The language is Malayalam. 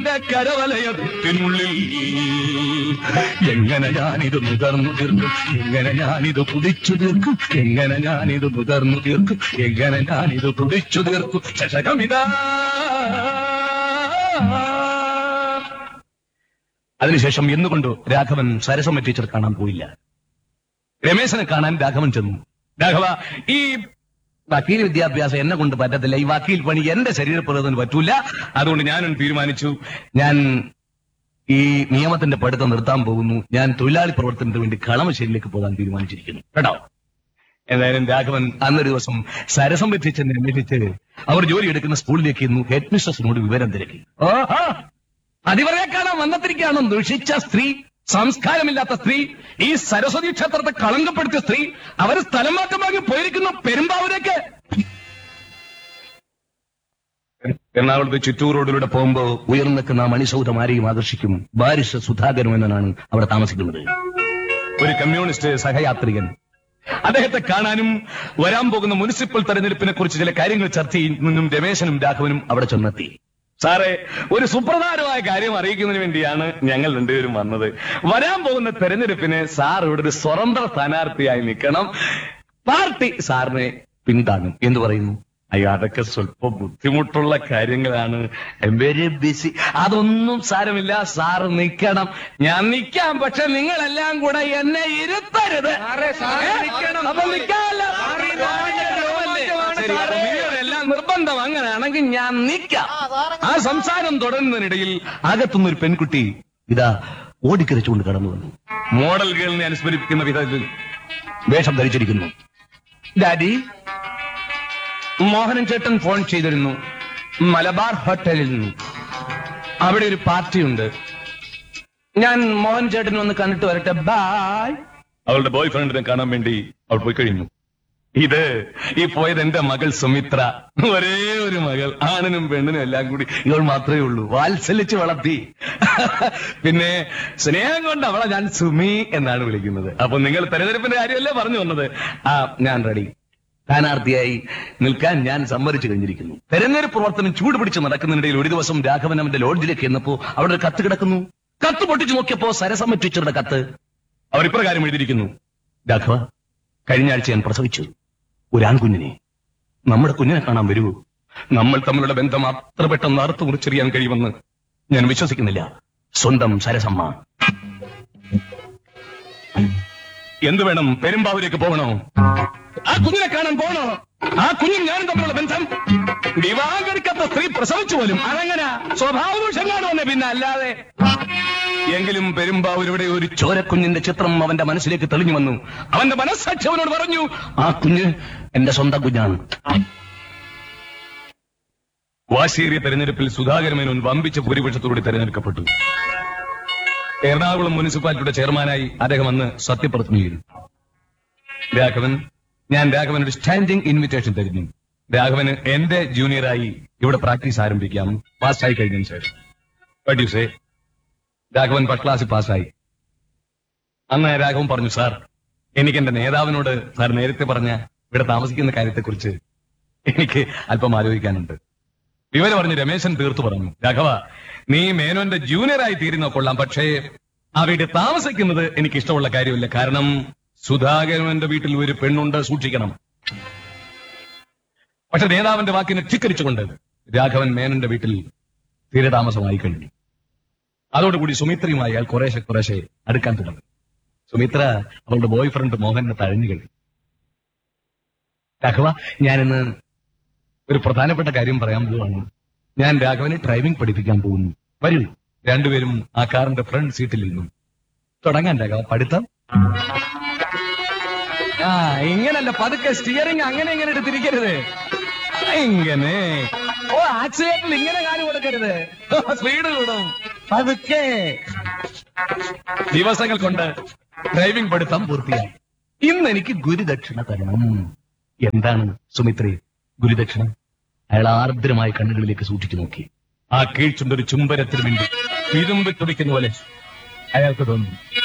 എന്റെ കരവലയത്തിനുള്ളിൽ എങ്ങനെ ഞാനിത് നുകർന്നു തീർക്കും എങ്ങനെ ഞാനിത് കുതിച്ചു തീർക്കും എങ്ങനെ ഞാനിത് നുകർന്നു തീർക്കും എങ്ങനെ ഞാനിത് കുതിച്ചു തീർക്കും ശശകമിതാ അതിനുശേഷം എന്നുകൊണ്ട് രാഘവൻ സരസമ്മ ടീച്ചർ കാണാൻ പോയില്ല രമേശനെ കാണാൻ രാഘവൻ ചെന്നു രാഘവ ഈ വക്കീൽ വിദ്യാഭ്യാസം എന്നെ കൊണ്ട് പറ്റത്തില്ല ഈ വക്കീൽ പണി എന്റെ ശരീരപ്രകൃതത്തിന് പറ്റൂല അതുകൊണ്ട് ഞാനും തീരുമാനിച്ചു ഞാൻ ഈ നിയമത്തിന്റെ പഠിത്തം നിർത്താൻ പോകുന്നു ഞാൻ തൊഴിലാളി പ്രവർത്തനത്തിന് വേണ്ടി കളമശ്ശേരിയിലേക്ക് പോകാൻ തീരുമാനിച്ചിരിക്കുന്നു കേട്ടോ എന്തായാലും രാഘവൻ അന്നൊരു ദിവസം സരസം ടീച്ചറിനെ അന്വേഷിച്ച് അവർ ജോലി എടുക്കുന്ന സ്കൂളിലേക്ക് ഇന്നു ഹെഡ് മിസ്ട്രസിനോട് വിവരം തിരക്കി ഓഹോ അതിവരെ കാണാൻ വന്നത്തിരിക്കുകയാണോ ദുഷിച്ച സ്ത്രീ സംസ്കാരമില്ലാത്ത സ്ത്രീ ഈ സരസ്വതി ക്ഷേത്രത്തെ കളങ്കപ്പെടുത്തിയ സ്ത്രീ അവർ സ്ഥലം മാറ്റം വാങ്ങി പോയിരിക്കുന്നു പെരുമ്പാവൂരേക്ക് എറണാകുളത്ത് ചുറ്റൂർ റോഡിലൂടെ പോകുമ്പോ ഉയർന്നു നിൽക്കുന്ന മണിസൗധം ആരെയും ആകർഷിക്കും ബാരിഷ സുധാകരൻ എന്നനാണ് അവിടെ താമസിക്കുന്നത് ഒരു കമ്മ്യൂണിസ്റ്റ് സഹയാത്രികൻ അദ്ദേഹത്തെ കാണാനും വരാൻ പോകുന്ന മുനിസിപ്പൽ തെരഞ്ഞെടുപ്പിനെ കുറിച്ച് ചില കാര്യങ്ങൾ ചർച്ച ചെയ്യുന്നതിനും രമേശനും രാഘവനും അവിടെ ചെന്നെത്തി സാറേ ഒരു സുപ്രധാനമായ കാര്യം അറിയിക്കുന്നതിന് വേണ്ടിയാണ് ഞങ്ങൾ രണ്ടുപേരും വന്നത് വരാൻ പോകുന്ന തെരഞ്ഞെടുപ്പിന് സാർ ഇവിടെ ഒരു സ്വതന്ത്ര സ്ഥാനാർത്ഥിയായി നിൽക്കണം പാർട്ടി സാറിനെ പിന്താങ്ങും എന്ന് പറയുന്നു അയ്യോ അതൊക്കെ സ്വല്പം ബുദ്ധിമുട്ടുള്ള കാര്യങ്ങളാണ് വെരി ബിസി അതൊന്നും സാരമില്ല സാറ് നിൽക്കണം ഞാൻ നിൽക്കാം പക്ഷെ നിങ്ങളെല്ലാം കൂടെ എന്നെ ഇരുത്തരുത് ഏ? അപ്പൊ നിൽക്കാമല്ലോ. ശരി, അപ്പൊ നിങ്ങളെല്ലാം നിർബന്ധം അങ്ങനെയാണെങ്കിൽ ഞാൻ നിൽക്കാം ആ സംസാരം തുടരുന്നതിനിടയിൽ അകത്തുനിന്നൊരു പെൺകുട്ടി ഇതാ ഓടിക്കരച്ചുകൊണ്ട് കടന്നു വന്നു മോഡൽ ഗേളിനെ അനുസ്മരിപ്പിക്കുന്ന വിധത്തിൽ വേഷം ധരിച്ചിരിക്കുന്നു ഡാഡി മോഹനൻ ചേട്ടൻ ഫോൺ ചെയ്തിരുന്നു മലബാർ ഹോട്ടലിൽ നിന്ന് അവിടെ ഒരു പാർട്ടിയുണ്ട് ഞാൻ മോഹൻ ചേട്ടൻ വന്ന് കണ്ടിട്ട് വരട്ടെ ബായ് അവളുടെ ബോയ് ഫ്രണ്ടിനെ കാണാൻ വേണ്ടി അവൾ പോയി കഴിഞ്ഞു ഇത് ഈ പോയത് എന്റെ മകൾ സുമിത്ര ഒരേ ഒരു മകൾ ആണിനും പെണ്ണിനും എല്ലാം കൂടി ഇവൾ മാത്രമേ ഉള്ളൂ വാത്സല്യച്ച് വളർത്തി പിന്നെ സ്നേഹം കൊണ്ട് അവളെ ഞാൻ സുമി എന്നാണ് വിളിക്കുന്നത് അപ്പൊ നിങ്ങൾ തെരഞ്ഞെടുപ്പിന്റെ കാര്യമല്ലേ പറഞ്ഞു വന്നത് ആ ഞാൻ റെഡി സ്ഥാനാർത്ഥിയായി നിൽക്കാൻ ഞാൻ സമ്മതിച്ചു കഴിഞ്ഞിരിക്കുന്നു തെരഞ്ഞെടുപ്പ് പ്രവർത്തനം ചൂട് പിടിച്ച് നടക്കുന്നതിനിടയിൽ ഒരു ദിവസം രാഘവൻ അവന്റെ ലോഡ്ജിലേക്ക് എന്നപ്പോ അവിടെ ഒരു കത്ത് കിടക്കുന്നു കത്ത് പൊട്ടിച്ചു നോക്കിയപ്പോ സരസമ്മ ടീച്ചറുടെ കത്ത് അവർ ഇപ്രകാരം എഴുതിയിരിക്കുന്നു രാഘവ കഴിഞ്ഞ ആഴ്ച ഞാൻ പ്രസവിച്ചു ഒരു ആൺകുഞ്ഞിനെ നമ്മുടെ കുഞ്ഞിനെ കാണാൻ വരൂ നമ്മൾ തമ്മിലുള്ള ബന്ധം അത്ര പെട്ടെന്ന് അറുത്തു മുറിച്ചെറിയാൻ കഴിയുമെന്ന് ഞാൻ വിശ്വസിക്കുന്നില്ല സ്വന്തം സരസമ്മ എന്ത് വേണം പെരുമ്പാവൂരേക്ക് പോകണോ ആ കുഞ്ഞിനെ കാണാൻ പോകണോ ആ കുഞ്ഞും ഞാനും തമ്മിലുള്ള ബന്ധം വിവാഹം കഴിക്കാത്ത സ്ത്രീ പ്രസവിച്ചു പോലും അതെങ്ങനെ സ്വഭാവദോഷം കാണുമെന്നെ പിന്നെ അല്ലാതെ എങ്കിലും പെരുമ്പാവൂരുടെ ഒരു ചോരക്കുഞ്ഞിന്റെ ചിത്രം അവന്റെ മനസ്സിലേക്ക് തെളിഞ്ഞു വന്നു അവന്റെ മനസ്സാക്ഷി അവനോട് പറഞ്ഞു ആ കുഞ്ഞ് എന്റെ സ്വന്തം കുഞ്ഞാണ് വാശേരിയ തെരഞ്ഞെടുപ്പിൽ സുധാകരൻ മേനോൻ വമ്പിച്ച ഭൂരിപക്ഷത്തോടെ തെരഞ്ഞെടുക്കപ്പെട്ടു എറണാകുളം മുനിസിപ്പാലിറ്റിയുടെ ചെയർമാനായി അദ്ദേഹം അന്ന് സത്യപ്രതിജ്ഞ ചെയ്തു രാഘവൻ ഞാൻ രാഘവൻ ഒരു സ്റ്റാൻഡിംഗ് ഇൻവിറ്റേഷൻ തരുന്നു രാഘവന് എന്റെ ജൂനിയറായി ഇവിടെ പ്രാക്ടീസ് ആരംഭിക്കാം പാസ്സായി കഴിഞ്ഞതിന് ശേഷം What do you say? Raghavan first ക്ലാസ്സിൽ പാസ്സായി അന്ന് രാഘവൻ പറഞ്ഞു സാർ എനിക്ക് എന്റെ നേതാവിനോട് സാർ നേരത്തെ പറഞ്ഞ ഇവിടെ താമസിക്കുന്ന കാര്യത്തെക്കുറിച്ച് എനിക്ക് അല്പം ആലോചിക്കാനുണ്ട് വിവരം പറഞ്ഞ് രമേശൻ തീർത്തു പറഞ്ഞു രാഘവ നീ മേനോന്റെ ജൂനിയറായി തീരുന്ന കൊള്ളാം പക്ഷേ ആ വീട്ടിൽ താമസിക്കുന്നത് എനിക്ക് ഇഷ്ടമുള്ള കാര്യമില്ല കാരണം സുധാകരന്റെ വീട്ടിൽ ഒരു പെണ്ണുണ്ട് സൂക്ഷിക്കണം പക്ഷെ നേതാവിന്റെ വാക്കിനെ ധിക്കരിച്ചുകൊണ്ട് രാഘവൻ മേനോന്റെ വീട്ടിൽ തീരതാമസമായി കഴിഞ്ഞു അതോടുകൂടി സുമിത്രയുമായി അയാൾ കുറേശ്ശെ കുറേശ്ശെ അടുക്കാൻ തുടങ്ങി സുമിത്ര അവളുടെ ബോയ് ഫ്രണ്ട് മോഹനെ തഴഞ്ഞു കഴിഞ്ഞു രാഘവ ഞാനിന്ന് ഒരു പ്രധാനപ്പെട്ട കാര്യം പറയാൻ പോവാണ് ഞാൻ രാഘവനെ ഡ്രൈവിംഗ് പഠിപ്പിക്കാൻ പോകുന്നു വരൂ രണ്ടുപേരും ആ കാറിന്റെ ഫ്രണ്ട് സീറ്റിൽ ഇരുന്നു തുടങ്ങാൻ രാഘവ പഠിത്തം ആ ഇങ്ങനല്ല പതുക്കെ സ്റ്റിയറിംഗ് അങ്ങനെ ഇങ്ങനെ എടുത്തിരിക്കരുത് ഇങ്ങനെ ഓ ആക്സിഡന്റിൽ ഇങ്ങനെ കാല് കൊടുക്കരുത് സ്പീഡ് കൂടും പതുക്കെ ദിവസങ്ങൾ കൊണ്ട് ഡ്രൈവിംഗ് പഠിത്തം പൂർത്തിയായി ഇന്ന് എനിക്ക് ഗുരുദക്ഷിണ തരണം എന്താണ് സുമിത്രി ഗുരുദക്ഷിണ അയാൾ ആർദ്രമായ കണ്ണുകളിലേക്ക് സൂക്ഷിച്ചു നോക്കി ആ കീഴ്ച്ചുണ്ടൊരു ചുംബനത്തിന് വേണ്ടി ഇരുമ്പ് തുടിക്കുന്ന പോലെ അയാൾക്ക് തോന്നി